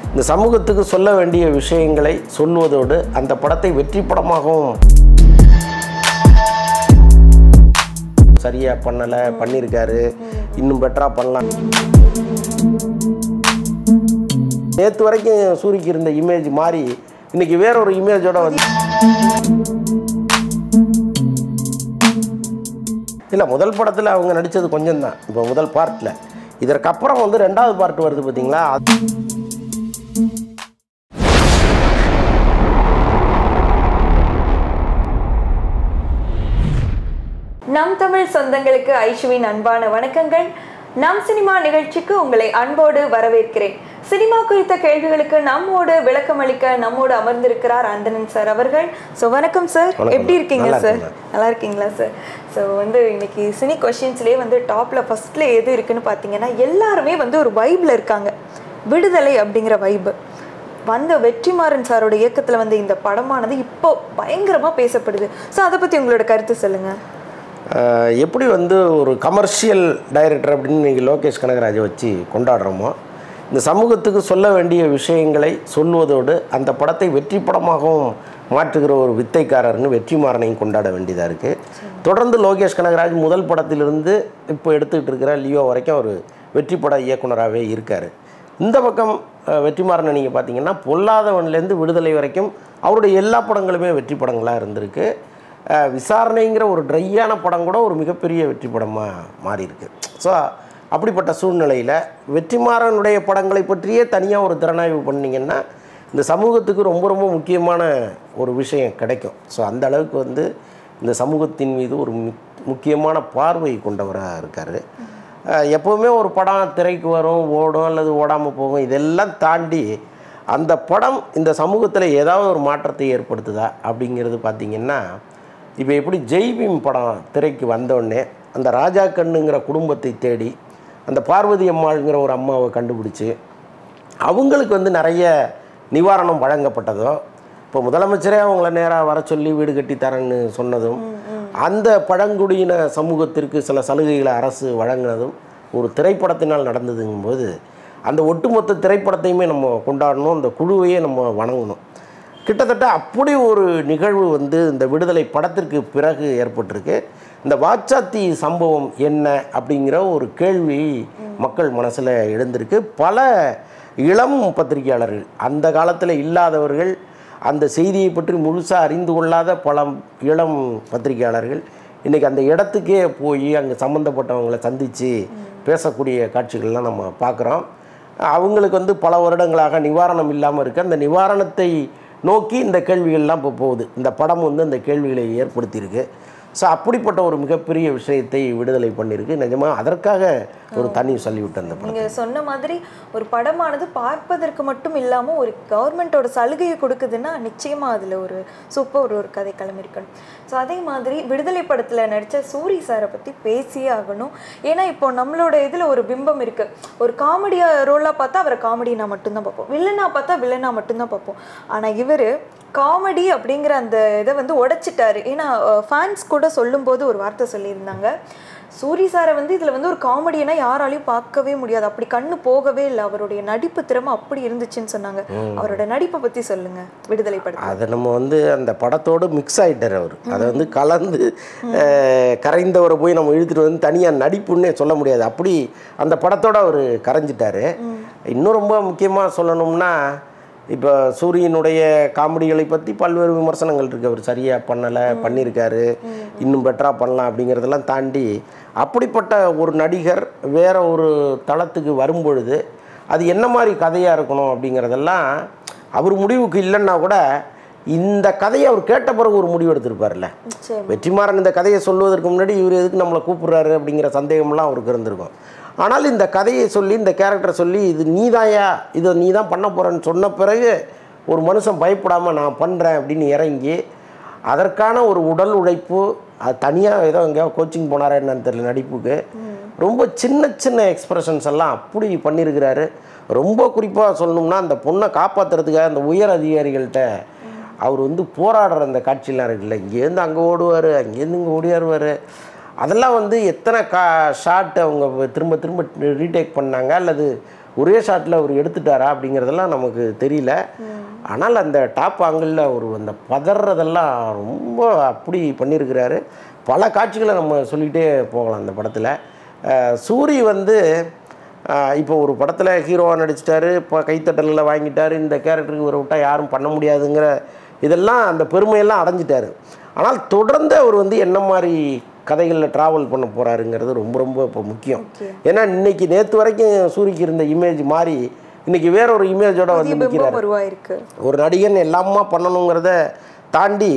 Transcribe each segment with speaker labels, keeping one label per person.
Speaker 1: இந்த சமூகத்துக்கு சொல்ல வேண்டிய விஷயங்களை சொல்வதோடு அந்த படத்தை வெற்றி படமாகவும் சரியா பண்ணலை பண்ணியிருக்காரு இன்னும் பெட்டராக பண்ணலாம் நேற்று வரைக்கும் சூரிக்கு இருந்த இமேஜ் மாறி இன்னைக்கு வேற ஒரு இமேஜோட வந்து இல்லை முதல் படத்தில் அவங்க நடித்தது கொஞ்சம் தான் இப்போ முதல் பார்ட்டில் இதற்கப்புறம் வந்து ரெண்டாவது பார்ட் வருது பார்த்தீங்களா அது
Speaker 2: நம் தமிழ் சொந்தங்களுக்கு ஐஷுவின் அன்பான வணக்கங்கள் நம் சினிமா நிகழ்ச்சிக்கு உங்களை அன்போடு வரவேற்கிறேன் சினிமா குறித்த கேள்விகளுக்கு நம்மோடு விளக்கம் அளிக்க நம்மோடு அமர்ந்திருக்கிறார் அந்தனன் சார் அவர்கள் ஸோ வணக்கம் சார்
Speaker 1: வணக்கம்.
Speaker 2: எப்படி இருக்கீங்க
Speaker 1: நல்லா
Speaker 2: சார்
Speaker 1: இருக்கேன்.
Speaker 2: நல்லா இருக்கீங்களா சார் ஸோ வந்து இன்னைக்கு சினி கொஷின்ஸ்லேயே வந்து டாப்ல ஃபர்ஸ்ட்ல எது இருக்குன்னு பார்த்தீங்கன்னா எல்லாருமே வந்து ஒரு வைப்ல இருக்காங்க விடுதலை அப்படிங்கிற வைப் வந்த வெற்றிமாறன் சாரோட இயக்கத்துல வந்து இந்த படமானது இப்போ பயங்கரமா பேசப்படுது ஸோ அதை பத்தி உங்களோட கருத்து சொல்லுங்க
Speaker 1: ஆஹ், எப்படி வந்து ஒரு கமர்ஷியல் டைரக்டர் அப்படின்னு நீங்கள் லோகேஷ் கனகராஜை வச்சு கொண்டாடுறோமோ இந்த சமூகத்துக்கு சொல்ல வேண்டிய விஷயங்களை சொல்வதோடு அந்த படத்தை வெற்றி படமாகவும் மாற்றுகிற ஒரு வித்தைக்காரர்னு வெற்றிமாறனையும் கொண்டாட வேண்டியதாக இருக்குது தொடர்ந்து லோகேஷ் கனகராஜ் முதல் படத்திலிருந்து இப்போ எடுத்துக்கிட்டு இருக்கிற லியோ வரைக்கும் ஒரு வெற்றி பட இயக்குனராகவே இருக்கார் இந்த பக்கம் அஹ், வெற்றிமாறனை நீங்கள் பார்த்தீங்கன்னா பொல்லாதவன்லேருந்து விடுதலை வரைக்கும் அவருடைய எல்லா படங்களுமே வெற்றி படங்களாக இருந்திருக்கு அஹ், விசாரணைங்கிற ஒரு ட்ரையான படம் கூட ஒரு மிகப்பெரிய வெற்றி படமாக மாறியிருக்கு ஸோ அப்படிப்பட்ட சூழ்நிலையில் வெற்றிமாறனுடைய படங்களை பற்றியே தனியாக ஒரு திறனாய்வு பண்ணிங்கன்னா இந்த சமூகத்துக்கு ரொம்ப ரொம்ப முக்கியமான ஒரு விஷயம் கிடைக்கும் ஸோ அந்த அளவுக்கு வந்து இந்த சமூகத்தின் மீது ஒரு முக்- முக்கியமான பார்வை கொண்டவராக இருக்கார் எப்போவுமே ஒரு படம் திரைக்கு வரும் ஓடும் அல்லது ஓடாமல் போகும் இதெல்லாம் தாண்டி அந்த படம் இந்த சமூகத்தில் ஏதாவது ஒரு மாற்றத்தை ஏற்படுத்துதா அப்படிங்கிறது பார்த்திங்கன்னா இப்போ எப்படி ஜெய்பீம் படம் திரைக்கு வந்தோடனே அந்த ராஜா கண்ணுங்கிற குடும்பத்தை தேடி அந்த பார்வதி அம்மாளுங்கிற ஒரு அம்மாவை கண்டுபிடிச்சி அவங்களுக்கு வந்து நிறைய நிவாரணம் வழங்கப்பட்டதோ இப்போ முதலமைச்சரே அவங்கள நேராக வர சொல்லி வீடு கட்டி தரேன்னு சொன்னதும் அந்த பழங்குடியின சமூகத்திற்கு சில சலுகைகளை அரசு வழங்கினதும் ஒரு திரைப்படத்தினால் நடந்ததுங்கும்போது அந்த ஒட்டுமொத்த திரைப்படத்தையுமே நம்ம கொண்டாடணும் அந்த குழுவையே நம்ம வணங்கணும் கிட்டத்தட்ட அப்படி ஒரு நிகழ்வு வந்து இந்த விடுதலை படத்திற்கு பிறகு ஏற்பட்டிருக்கு இந்த வாச்சாத்தி சம்பவம் என்ன அப்படிங்கிற ஒரு கேள்வி மக்கள் மனசில் எழுந்திருக்கு பல இளம் பத்திரிகையாளர்கள் அந்த காலத்தில் இல்லாதவர்கள் அந்த செய்தியை பற்றி முழுசாக அறிந்து கொள்ளாத பல இளம் பத்திரிகையாளர்கள் இன்றைக்கி அந்த இடத்துக்கே போய் அங்கே சம்மந்தப்பட்டவங்களை சந்தித்து பேசக்கூடிய காட்சிகள்லாம் நம்ம பார்க்குறோம் அவங்களுக்கு வந்து பல வருடங்களாக நிவாரணம் இல்லாமல் இருக்கு அந்த நிவாரணத்தை நோக்கி இந்த கேள்விகள்லாம் இப்போ போகுது இந்த படம் வந்து அந்த கேள்விகளை ஏற்படுத்தியிருக்கு ஸோ அப்படிப்பட்ட ஒரு மிகப்பெரிய விஷயத்தை விடுதலை பண்ணியிருக்கு நிஜமாக அதற்காக ஒரு தனி சொல்லிவிட்டு அந்த படம்
Speaker 2: நீங்க சொன்ன மாதிரி ஒரு படமானது பார்ப்பதற்கு மட்டும் இல்லாம ஒரு கவர்மெண்ட்டோட சலுகையை கொடுக்குதுன்னா நிச்சயமா அதுல ஒரு சூப்பர் ஒரு ஒரு கதை இருக்கணும் ஸோ அதே மாதிரி விடுதலை படத்துல நடிச்ச சூரி சாரை பத்தி பேசியே ஆகணும் ஏன்னா இப்போ நம்மளோட இதுல ஒரு பிம்பம் இருக்கு ஒரு காமெடியா ரோலா பார்த்தா அவரை காமெடினா மட்டும்தான் பார்ப்போம் வில்லனா பார்த்தா வில்லனா மட்டும்தான் பார்ப்போம் ஆனா இவரு காமெடி அப்படிங்கிற அந்த இதை வந்து உடைச்சிட்டாரு ஏன்னா ஃபேன்ஸ் கூட சொல்லும்போது ஒரு வார்த்தை சொல்லியிருந்தாங்க சூரி சாரை வந்து இதுல வந்து ஒரு காமெடியனா யாராலையும் பார்க்கவே முடியாது அப்படி கண்ணு போகவே இல்லை அவருடைய நடிப்பு திறமை அப்படி இருந்துச்சுன்னு சொன்னாங்க அவரோட நடிப்பை பத்தி சொல்லுங்க விடுதலை படத்துல
Speaker 1: அதை நம்ம வந்து அந்த படத்தோடு மிக்ஸ் ஆகிட்டார் அவர் அதை வந்து கலந்து அஹ், கரைந்தவரை போய் நம்ம இழுத்துட்டு வந்து தனியாக நடிப்புன்னே சொல்ல முடியாது அப்படி அந்த படத்தோட அவர் கரைஞ்சிட்டாரு இன்னும் ரொம்ப முக்கியமாக சொல்லணும்னா இப்போ சூரியனுடைய காமெடிகளை பற்றி பல்வேறு விமர்சனங்கள் இருக்குது அவர் சரியாக பண்ணலை பண்ணியிருக்காரு இன்னும் பெட்டராக பண்ணலாம் அப்படிங்கிறதெல்லாம் தாண்டி அப்படிப்பட்ட ஒரு நடிகர் வேற ஒரு தளத்துக்கு வரும்பொழுது அது என்ன மாதிரி கதையாக இருக்கணும் அப்படிங்கிறதெல்லாம் அவர் முடிவுக்கு இல்லைன்னா கூட இந்த கதையை அவர் கேட்ட பிறகு ஒரு முடிவு எடுத்திருப்பார்ல
Speaker 2: நிச்சயமா.
Speaker 1: வெற்றிமாறன் இந்த கதையை சொல்வதற்கு முன்னாடி இவர் எதுக்கு நம்மளை கூப்பிடுறாரு அப்படிங்கிற சந்தேகம்லாம் அவருக்கு இருந்திருக்கும் ஆனால் இந்த கதையை சொல்லி இந்த கேரக்டரை சொல்லி இது நீதாயா இதை நீ தான் பண்ண போகிறேன்னு சொன்ன பிறகு ஒரு மனுஷன் பயப்படாமல் நான் பண்ணுறேன் அப்படின்னு இறங்கி அதற்கான ஒரு உடல் உழைப்பு அது தனியாக ஏதோ எங்கேயோ கோச்சிங் போனாரா என்னன்னு தெரியல நடிப்புக்கு ரொம்ப சின்ன சின்ன எக்ஸ்பிரஷன்ஸ் எல்லாம் அப்படி பண்ணியிருக்கிறாரு ரொம்ப குறிப்பாக சொல்லணும்னா அந்த பொண்ணை காப்பாற்றுறதுக்காக அந்த உயர் அதிகாரிகள்கிட்ட அவர் வந்து போராடுற அந்த காட்சியெலாம் இருக்குல்ல இங்கேருந்து அங்கே ஓடுவார் அங்கேருந்து இங்கே ஓடியாருவார் அதெல்லாம் வந்து எத்தனை கா ஷாட் அவங்க திரும்ப திரும்ப ரீடேக் பண்ணாங்க அல்லது ஒரே ஷாட்டில் அவர் எடுத்துட்டாரா அப்படிங்கிறதெல்லாம் நமக்கு தெரியல ஆனால் அந்த டாப் ஆங்கிளில் ஒரு அந்த பதறதெல்லாம் ரொம்ப அப்படி பண்ணியிருக்கிறாரு பல காட்சிகளை நம்ம சொல்லிகிட்டே போகலாம் அந்த படத்தில் சூரி வந்து ஆஹ் இப்போ ஒரு படத்தில் ஹீரோவாக நடிச்சிட்டாரு இப்போ கைத்தட்டலில் வாங்கிட்டாரு இந்த கேரக்டருக்கு இவரை விட்டால் யாரும் பண்ண முடியாதுங்கிற இதெல்லாம் அந்த பெருமையெல்லாம் அடைஞ்சிட்டாரு ஆனால் தொடர்ந்து அவர் வந்து என்ன மாதிரி கதைகளில் ட்ராவல் பண்ண போகிறாருங்கிறது ரொம்ப ரொம்ப இப்போ முக்கியம் ஏன்னா இன்னைக்கு நேற்று வரைக்கும் சூரிக்கு இருந்த இமேஜ் மாறி இன்னைக்கு வேற ஒரு இமேஜோட வந்து
Speaker 2: புதிய
Speaker 1: நிற்கிறார்
Speaker 2: பிம்பம் உருவாயிருக்கு
Speaker 1: ஒரு நடிகன் எல்லாமா பண்ணணுங்கிறத தாண்டி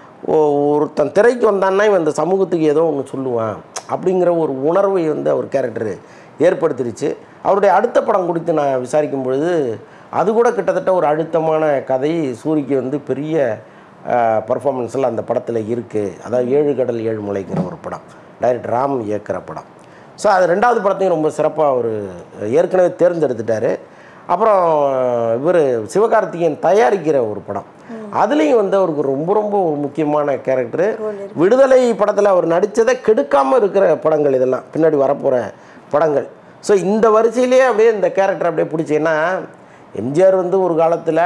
Speaker 1: ஒ- ஒருத்தன் திரைக்கு வந்தான்னா இவன் இந்த சமூகத்துக்கு ஏதோ ஒன்று சொல்லுவான் அப்படிங்கிற ஒரு உணர்வை வந்து அவர் கேரக்டர் ஏற்படுத்திருச்சு அவருடைய அடுத்த படம் குறித்து நான் விசாரிக்கும் பொழுது அது கூட கிட்டத்தட்ட ஒரு அழுத்தமான கதை சூரிக்கு வந்து பெரிய பர்ஃபார்மன்ஸ் எல்லாம் அந்த படத்தில் இருக்குது அதாவது ஏழு கடல் ஏழு முளைங்கிற ஒரு படம் டைரக்டர் ராம் இயக்குற படம் ஸோ அது ரெண்டாவது படத்தையும் ரொம்ப சிறப்பாக அவர் ஏற்கனவே தேர்ந்தெடுத்துட்டாரு அப்புறம் இவர் சிவகார்த்திகேயன் தயாரிக்கிற ஒரு படம் அதுலேயும் வந்து அவருக்கு ரொம்ப ரொம்ப ஒரு முக்கியமான கேரக்டரு விடுதலை படத்தில் அவர் நடித்ததை கெடுக்காமல் இருக்கிற படங்கள் இதெல்லாம் பின்னாடி வரப்போகிற படங்கள் ஸோ இந்த வரிசையிலேயே அப்படியே இந்த கேரக்டர் அப்படியே பிடிச்சேன்னா எம்ஜிஆர் வந்து ஒரு காலத்தில்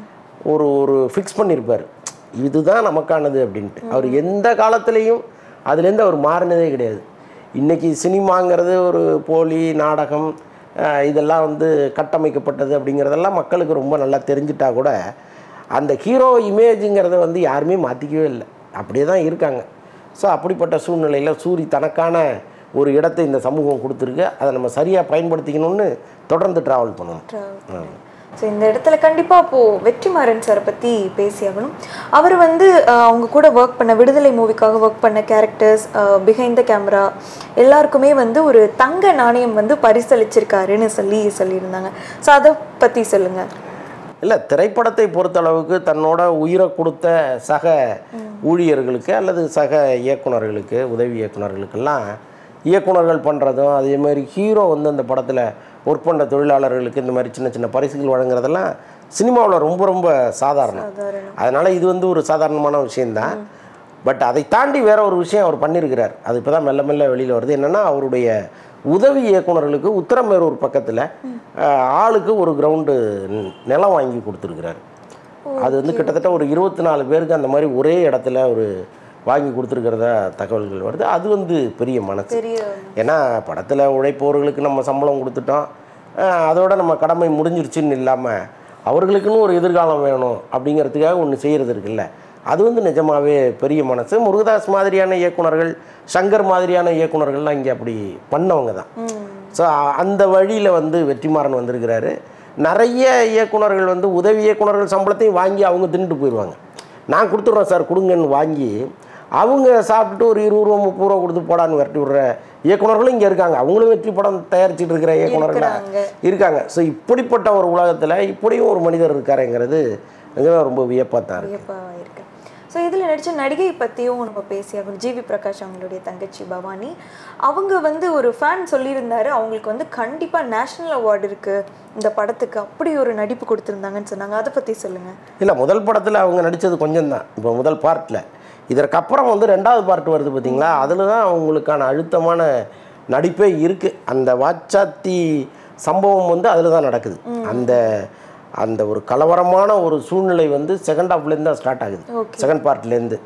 Speaker 1: ஒரு ஒரு ஃபிக்ஸ் பண்ணியிருப்பார் இதுதான் நமக்கானது அப்படின்ட்டு அவர் எந்த காலத்துலேயும் அதுலேருந்து அவர் மாறினதே கிடையாது இன்றைக்கி சினிமாங்கிறது ஒரு போலி நாடகம் அஹ், இதெல்லாம் வந்து கட்டமைக்கப்பட்டது அப்படிங்கிறதெல்லாம் மக்களுக்கு ரொம்ப நல்லா தெரிஞ்சிட்டா கூட அந்த ஹீரோ இமேஜுங்கிறத வந்து யாருமே மாற்றிக்கவே இல்லை அப்படியே தான் இருக்காங்க ஸோ அப்படிப்பட்ட சூழ்நிலையில் சூரி தனக்கான ஒரு இடத்தை இந்த சமூகம் கொடுத்துருக்கு அதை நம்ம சரியாக பயன்படுத்திக்கணும்னு தொடர்ந்து ட்ராவல் பண்ணணும்
Speaker 2: ஸோ இந்த இடத்துல கண்டிப்பா அப்போ வெற்றிமாறன் சாரை பத்தி பேசியாகணும் அவர் வந்து அஹ், அவங்க கூட ஒர்க் பண்ண விடுதலை மூவிக்காக ஒர்க் பண்ண கேரக்டர்ஸ் பிஹைண்ட் த கேமரா எல்லாருக்குமே வந்து ஒரு தங்க நாணயம் வந்து பரிசளிச்சிருக்காருன்னு சொல்லி சொல்லியிருந்தாங்க ஸோ அதை பத்தி சொல்லுங்க
Speaker 1: இல்லை திரைப்படத்தை பொறுத்தளவுக்கு தன்னோட உயிரை கொடுத்த சக ஊழியர்களுக்கு அல்லது சக இயக்குனர்களுக்கு உதவி இயக்குனர்களுக்கெல்லாம் இயக்குனர்கள் பண்ணுறதும் அதே மாதிரி ஹீரோ வந்து அந்த படத்தில் ஒர்க் பண்ணுற தொழிலாளர்களுக்கு இந்த மாதிரி சின்ன சின்ன பரிசுகள் வழங்குறதெல்லாம் சினிமாவில் ரொம்ப ரொம்ப சாதாரணம்
Speaker 2: சாதாரணம்.
Speaker 1: அதனால் இது வந்து ஒரு சாதாரணமான விஷயந்தான் பட் அதை தாண்டி வேற ஒரு விஷயம் அவர் பண்ணியிருக்கிறார் அது இப்போ தான் மெல்ல மெல்ல வெளியில் வருது என்னென்னா அவருடைய உதவி இயக்குனர்களுக்கு உத்தரமேரூர் பக்கத்தில் ஆளுக்கு ஒரு கிரவுண்டு நிலம் வாங்கி கொடுத்துருக்கிறார் அது வந்து கிட்டத்தட்ட ஒரு இருபத்தி நாலு பேருக்கு அந்த மாதிரி ஒரே இடத்துல ஒரு வாங்கி கொடுத்துருக்கிறதா தகவல்கள் வருது அது வந்து பெரிய மனசு
Speaker 2: பெரிய
Speaker 1: ஏன்னா படத்தில் உழைப்பவர்களுக்கு நம்ம சம்பளம் கொடுத்துட்டோம் அஹ் அதோட நம்ம கடமை முடிஞ்சிருச்சுன்னு இல்லாமல் அவர்களுக்குன்னு ஒரு எதிர்காலம் வேணும் அப்படிங்கிறதுக்காக ஒன்று செய்கிறது இருக்குல்ல அது வந்து நிஜமாவே பெரிய மனசு முருகதாஸ் மாதிரியான இயக்குனர்கள் சங்கர் மாதிரியான இயக்குனர்கள்லாம் இங்கே அப்படி பண்ணவங்க தான் ஸோ அந்த வழியில் வந்து வெற்றிமாறன் வந்திருக்கிறாரு நிறைய இயக்குனர்கள் வந்து உதவி இயக்குனர்கள் சம்பளத்தையும் வாங்கி அவங்க தின்னுட்டு போயிடுவாங்க நான் கொடுத்துட்றேன் சார் கொடுங்கன்னு வாங்கி அவங்க சாப்பிட்டுட்டு ஒரு இருபது ரூபா முப்பது ரூபா கொடுத்து போடான்னு விரட்டி விடுற இயக்குனர்களும் இங்கே இருக்காங்க அவங்களும் வெற்றி படம் தயாரிச்சிட்டு இருக்கிற இயக்குனர்கள்
Speaker 2: இருக்கிறாங்க.
Speaker 1: இருக்காங்க ஸோ இப்படிப்பட்ட ஒரு உலகத்தில் இப்படியும் ஒரு மனிதர் இருக்காருங்கிறது நிஜமா ரொம்ப வியப்பாக தான் இருக்கு
Speaker 2: வியப்பாக இருக்கு ஸோ இதில் நடித்த நடிகை பற்றியும் நம்ம பேசியாகணும் ஜிவி பிரகாஷ் அவங்களுடைய தங்கச்சி பவானி அவங்க வந்து ஒரு ஃபேன் சொல்லியிருந்தாரு அவங்களுக்கு வந்து கண்டிப்பாக நேஷ்னல் அவார்டு இருக்கு இந்த படத்துக்கு அப்படி ஒரு நடிப்பு கொடுத்துருந்தாங்கன்னு சொன்னாங்க அதை பற்றி சொல்லுங்க
Speaker 1: இல்லை முதல் படத்தில் அவங்க நடித்தது கொஞ்சம் தான் இப்போ முதல் பார்ட்டில் இதற்கப்புறம் வந்து ரெண்டாவது பார்ட் வருது பார்த்தீங்களா அதில் தான் அவங்களுக்கான அழுத்தமான நடிப்பே இருக்குது அந்த வாச்சாத்தி சம்பவம் வந்து அதில் தான் நடக்குது அந்த அந்த ஒரு கலவரமான ஒரு சூழ்நிலை வந்து செகண்ட் ஹாஃப்லேருந்து தான் ஸ்டார்ட் ஆகுது
Speaker 2: Okay.
Speaker 1: செகண்ட் பார்ட்லேருந்து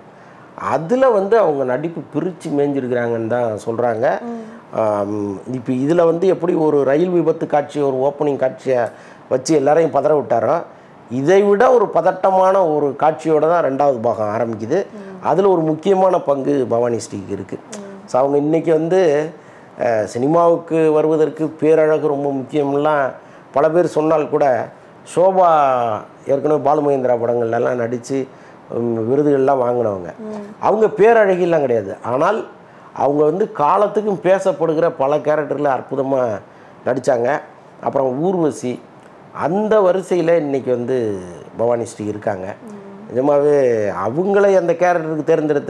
Speaker 1: அதில் வந்து அவங்க நடிப்பு பிரித்து மேய்ஞ்சிருக்கிறாங்கன்னு தான் சொல்கிறாங்க இப்போ இதில் வந்து எப்படி ஒரு ரயில் விபத்து காட்சி ஒரு ஓப்பனிங் காட்சியை வச்சு எல்லாரையும் பதற விட்டாரோ இதை விட ஒரு பதட்டமான ஒரு காட்சியோட தான் ரெண்டாவது பாகம் ஆரம்பிக்குது அதில் ஒரு முக்கியமான பங்கு பவானி ஸ்ரீக்கு இருக்குது ஸோ அவங்க இன்றைக்கி வந்து அஹ், சினிமாவுக்கு வருவதற்கு பேரழகு ரொம்ப முக்கியம்லாம் பல பேர் சொன்னால் கூட சோபா ஏற்கனவே பாலுமகேந்திரா படங்கள்லாம் நடித்து விருதுகள்லாம் வாங்கினவங்க அவங்க பேரழகிலாம் கிடையாது ஆனால் அவங்க வந்து காலத்துக்கும் பேசப்படுகிற பல கேரக்டரில் அற்புதமாக நடித்தாங்க அப்புறம் ஊர்வசி அந்த வரிசையில் இன்றைக்கி வந்து பவானி ஸ்ரீ இருக்காங்க நிஜமாவே அவங்களே அந்த கேரக்டருக்கு தேர்ந்தெடுத்த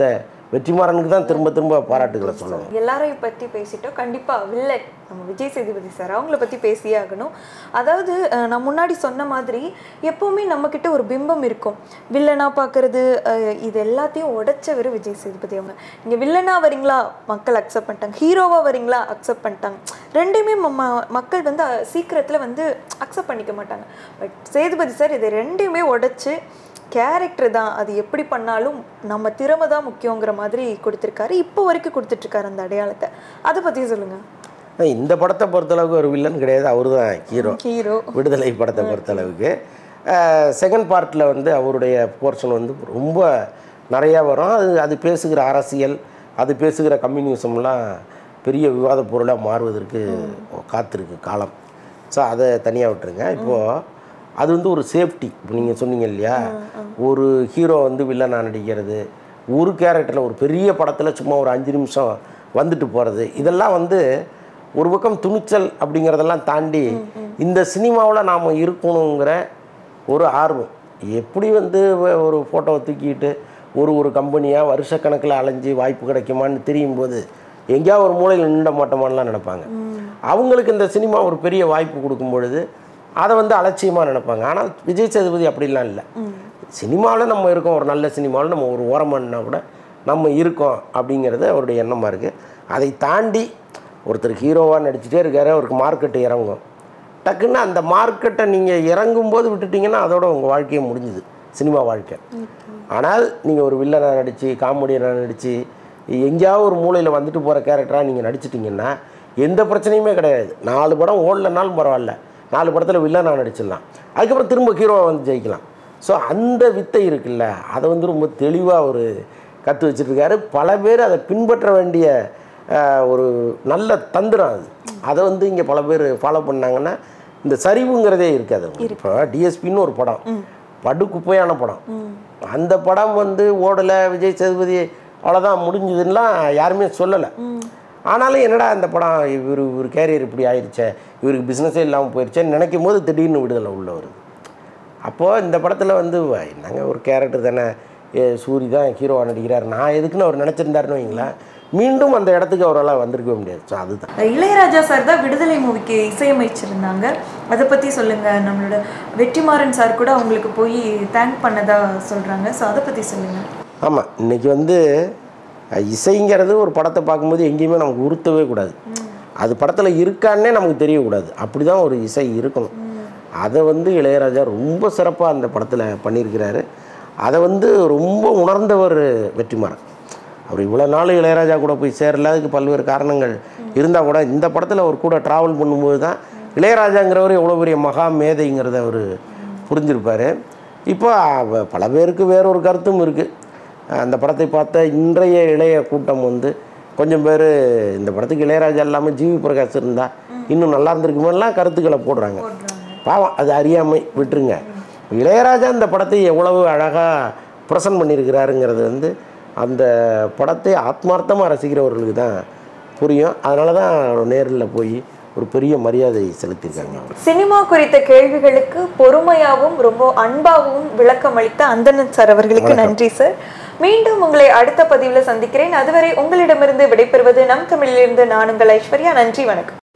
Speaker 1: வெற்றிமாறனுக்கு தான் திரும்ப திரும்ப பாராட்டுகளை சொல்லணும்
Speaker 2: எல்லாரையும் பற்றி பேசிட்டோம் கண்டிப்பா வில்லன் நம்ம விஜய் சேதுபதி சார் அவங்கள பத்தி பேசியே ஆகணும் அதாவது அஹ், நான் முன்னாடி சொன்ன மாதிரி எப்பவுமே நம்ம கிட்ட ஒரு பிம்பம் இருக்கும் வில்லனா பார்க்கறது அஹ், இது எல்லாத்தையும் உடைச்சவர் விஜய் சேதுபதி அவங்க நீங்க வில்லனா வரீங்களா மக்கள் அக்செப்ட் பண்ணிட்டாங்க ஹீரோவா வரீங்களா அக்செப்ட் பண்ணிட்டாங்க ரெண்டையுமே ம- மக்கள் வந்து அஹ், சீக்கிரத்துல வந்து அக்செப்ட் பண்ணிக்க மாட்டாங்க பட் சேதுபதி சார் இது ரெண்டையுமே உடைச்சு கேரக்டர் தான் அது எப்படி பண்ணாலும் நம்ம திறமை தான் முக்கியங்கிற மாதிரி கொடுத்துருக்காரு இப்போ வரைக்கும் கொடுத்துட்ருக்காரு அந்த அடையாளத்தை அதை பற்றி சொல்லுங்க
Speaker 1: ஆனா, இந்த படத்தை பொறுத்தளவுக்கு ஒரு வில்லன் கிடையாது அவர் தான் ஹீரோ
Speaker 2: ஹீரோ
Speaker 1: விடுதலை படத்தை பொறுத்தளவுக்கு செகண்ட் பார்ட்டில் வந்து அவருடைய போர்ஷன் வந்து ரொம்ப நிறையா வரும் அது அது பேசுகிற அரசியல் அது பேசுகிற கம்யூனிசம்லாம் பெரிய விவாத பொருளாக மாறுவதற்கு காத்திருக்கு காலம் ஸோ அதை தனியாக விட்டுருங்க இப்போது அது வந்து ஒரு சேஃப்டி இப்போ நீங்கள் சொன்னீங்க இல்லையா ஒரு ஹீரோ வந்து வில்லனாக நடிக்கிறது ஒரு கேரக்டரில் ஒரு பெரிய படத்தில் சும்மா ஒரு அஞ்சு நிமிஷம் வந்துட்டு போகிறது இதெல்லாம் வந்து ஒரு பக்கம் துணிச்சல் அப்படிங்கிறதெல்லாம் தாண்டி இந்த சினிமாவில் நாம் இருக்கணுங்கிற ஒரு ஆர்வம் எப்படி வந்து வ- ஒரு ஃபோட்டோவை தூக்கிட்டு ஒரு ஒரு கம்பெனியாக வருஷக்கணக்கில் அலைஞ்சு வாய்ப்பு கிடைக்குமான்னு தெரியும் போது எங்கேயாவது ஒரு மூலையில் நின்ற மாட்டோமான்லாம் நினைப்பாங்க அவங்களுக்கு இந்த சினிமா ஒரு பெரிய வாய்ப்பு கொடுக்கும் பொழுது அதை வந்து அலட்சியமாக நினைப்பாங்க ஆனால் விஜய் சேதுபதி அப்படிலாம் இல்லை சினிமாவில் நம்ம இருக்கோம் ஒரு நல்ல சினிமாவில் நம்ம ஒரு ஓரமானா கூட நம்ம இருக்கோம் அப்படிங்கிறது அவருடைய எண்ணமாக இருக்குது அதை தாண்டி ஒருத்தர் ஹீரோவாக நடிச்சிட்டே இருக்காரு அவருக்கு மார்க்கெட்டு இறங்கும் டக்குன்னு அந்த மார்க்கெட்டை நீங்கள் இறங்கும்போது விட்டுட்டீங்கன்னா அதோட உங்கள் வாழ்க்கையே முடிஞ்சுது சினிமா வாழ்க்கை ஆனால் நீங்கள் ஒரு வில்லனாக நடித்து காமெடியனாக நடித்து எங்கேயாவது ஒரு மூலையில் வந்துட்டு போகிற கேரக்டராக நீங்கள் நடிச்சிட்டிங்கன்னா எந்த பிரச்சனையுமே கிடையாது நாலு படம் ஓடலனாலும் பரவாயில்ல நாலு படத்தில் வில்லனாக நடிச்சிடலாம் அதுக்கப்புறம் திரும்ப ஹீரோவை வந்து ஜெயிக்கலாம் ஸோ அந்த வித்தை இருக்குல்ல அதை வந்து ரொம்ப தெளிவாக ஒரு கற்று வச்சிருக்காரு பல பேர் அதை பின்பற்ற வேண்டிய அஹ், ஒரு நல்ல தந்திரம் அது அதை வந்து இங்கே பல பேர் ஃபாலோ பண்ணாங்கன்னா இந்த சரிவுங்கிறதே இருக்காது இப்போ டிஎஸ்பின்னு ஒரு படம் படு குப்பையான படம் அந்த படம் வந்து ஓடலை விஜய் சேதுபதி அவ்வளோதான் முடிஞ்சதுன்னா யாருமே சொல்லலை ஆனாலும் என்னடா இந்த படம் இவர் இவர் கேரியர் இப்படி ஆயிடுச்சே இவருக்கு பிஸ்னஸே இல்லாமல் போயிடுச்சேன்னு நினைக்கும் போது திடீர்னு விடுதலை உள்ள வருது அப்போது இந்த படத்தில் வந்து வ- என்னங்க ஒரு கேரக்டர் தானே ஏ சூரி தான் ஹீரோவாக நடிக்கிறார் நான் எதுக்குன்னு அவர் நினச்சிருந்தாருன்னு வைங்களேன் மீண்டும் அந்த இடத்துக்கு அவரால் வந்திருக்கவே முடியாது ஸோ அதுதான்
Speaker 2: இளையராஜா சார் தான் விடுதலை மூவிக்கு இசையமைச்சிருந்தாங்க அதை பற்றி சொல்லுங்க நம்மளோட வெற்றிமாறன் சார் கூட அவங்களுக்கு போய் தேங்க் பண்ணதா சொல்றாங்க ஸோ அதை பற்றி சொல்லுங்க
Speaker 1: ஆமாம் இன்னைக்கு வந்து அஹ், இசைங்கிறது ஒரு படத்தை பார்க்கும்போது எங்கேயுமே நமக்கு உறுத்தவே கூடாது அது படத்தில் இருக்கான்னே நமக்கு தெரியக்கூடாது அப்படி தான் ஒரு இசை இருக்கணும் அதை வந்து இளையராஜா ரொம்ப சிறப்பாக அந்த படத்தில் பண்ணியிருக்கிறாரு அதை வந்து ரொம்ப உணர்ந்தவர் வெற்றிமாறன் அவர் இவ்வளோ நாள் இளையராஜா கூட போய் சேரல அதுக்கு பல்வேறு காரணங்கள் இருந்தால் கூட இந்த படத்தில் அவர் கூட ட்ராவல் பண்ணும்போது தான் இளையராஜாங்கிறவர் எவ்வளோ பெரிய மகா மேதைங்கிறத அவர் புரிஞ்சிருப்பார் இப்போ அவ- பல பேருக்கு வேறொரு கருத்தும் இருக்குது அந்த படத்தை பார்த்த இன்றைய இளைய கூட்டம் வந்து கொஞ்சம் பேர் இந்த படத்துக்கு இளையராஜா இல்லாமல் ஜிவி பிரகாஷ் இருந்தால் இன்னும் நல்லா இருந்திருக்குமெல்லாம் கருத்துக்களை போடுறாங்க பாவம் அது அறியாமை விட்டுருங்க இளையராஜா இந்த படத்தை எவ்வளவு அழகாக ப்ரெசன்ட் பண்ணியிருக்கிறாருங்கிறது வந்து அந்த படத்தை ஆத்மார்த்தமாக ரசிக்கிறவர்களுக்கு தான் புரியும் அதனால தான் நேரில் போய் ஒரு பெரிய மரியாதை செலுத்தியிருக்காங்க அவர்
Speaker 2: சினிமா குறித்த கேள்விகளுக்கு பொறுமையாகவும் ரொம்ப அன்பாகவும் விளக்கம் அளித்த அந்தணன் சார் அவர்களுக்கு நன்றி சார் மீண்டும் உங்களை அடுத்த பதிவில் சந்திக்கிறேன் அதுவரை உங்களிடமிருந்து விடைபெறுவது நம் தமிழிலிருந்து நான் உங்கள் ஐஸ்வர்யா நன்றி வணக்கம்